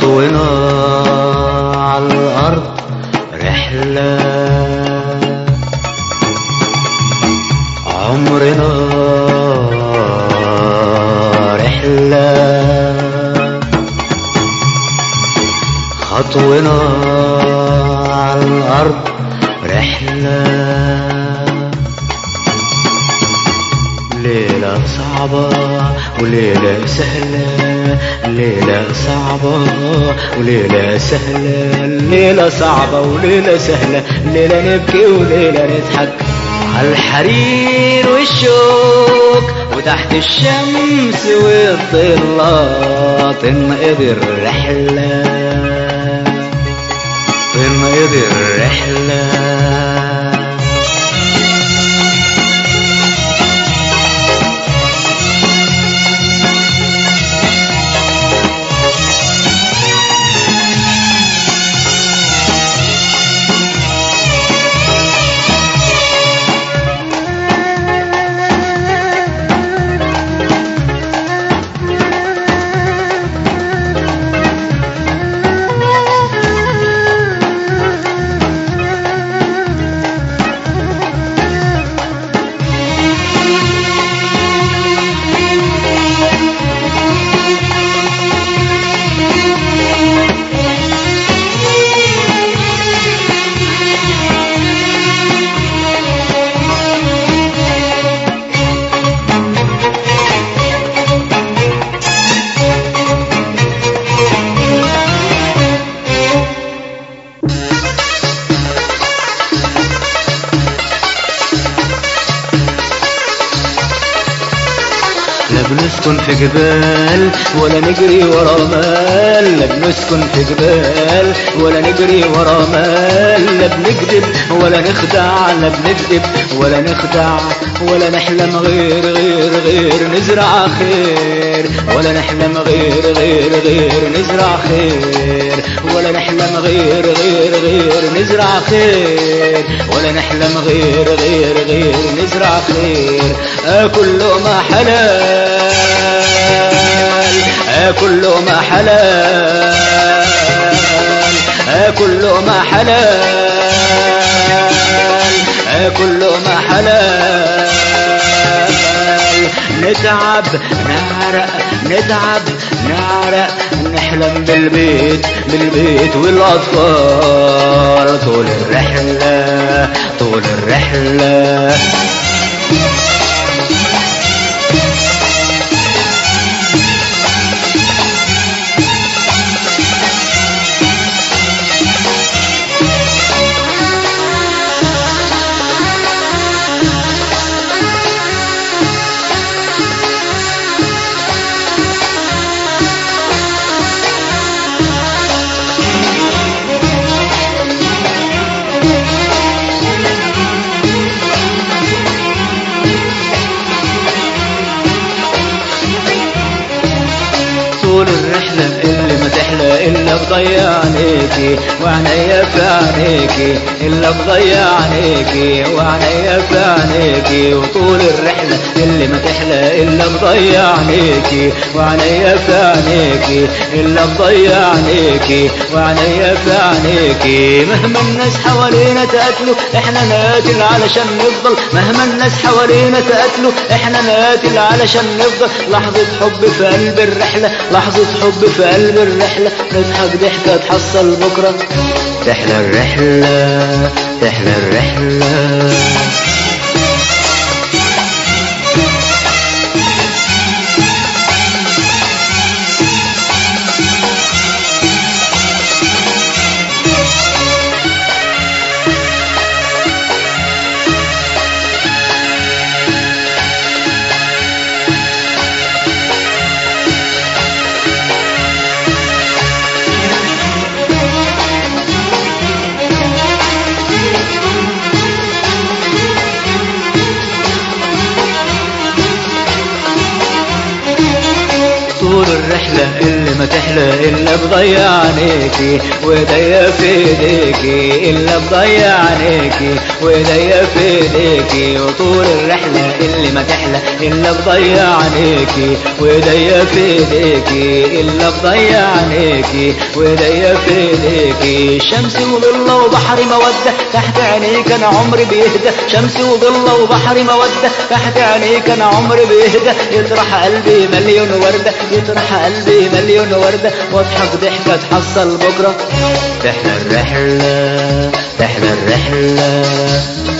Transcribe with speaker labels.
Speaker 1: خطونا على الأرض رحلة عمرنا رحلة خطونا على الأرض رحلة ليلة صعبة وليلة سهلة ليلة صعبة وليلة سهلة ليلة صعبة وليلة سهلة ليلة نبكي وليلة نضحك عالحرير والشوك وتحت الشمس والظلات تنقضي الرحلة تنقضي الرحلة لا بنسكن في جبال ولا نجري ورا مال لا بنسكن في جبال ولا نجري ورا مال لا بنكذب ولا نخدع لا بنكذب ولا نخدع ولا نحلم غير غير غير نزرع خير ولا نحلم غير غير غير نزرع خير ولا نحلم غير غير غير نزرع خير ولا نحلم غير غير غير نزرع خير اكل لقمة حلال اكل لقمة حلال اكل لقمة حلال اكل لقمة حلال نتعب نعرق نتعب نعرق نحلم بالبيت بالبيت والأطفال طول الرحلة طول الرحلة طول الرحلة اللي ما تحلى إلا بضيع عينيكي وعنيا في عينيكي إلا بضيع عينيكي وعنيا في عينيكي وطول الرحلة اللي ما تحلى إلا بضيع عينيكي وعنيا في عينيكي إلا بضيع عينيكي وعنيا في عينيكي مهما الناس حوالينا تقتلوا احنا نقاتل علشان نفضل مهما الناس حوالينا تقتلوا احنا نقاتل علشان نفضل لحظة حب في قلب الرحلة لحظة حب في قلب الرحلة نضحك ضحكة تحصل بكرة تحلى الرحلة تحلى الرحلة وطول الرحلة اللي ما تحلى إلا بضيع عينيكي وإيديا في إيديكي إلا بضيع عينيكي وإيديا في إيديكي وطول الرحلة اللي ما تحلى إلا بضيع عينيكي وإيديا في إيديكي إلا بضيع عينيكي وإيديا في إيديكي شمس وظل وبحر مودة تحت عينيك أنا عمري بيهدى شمس وظل وبحر مودة تحت عينيك أنا عمري بيهدى يطرح قلبي مليون وردة يطرح قلبي مليون وردة واضحك ضحكة تحصل بكرة تحلى الرحلة تحلى الرحلة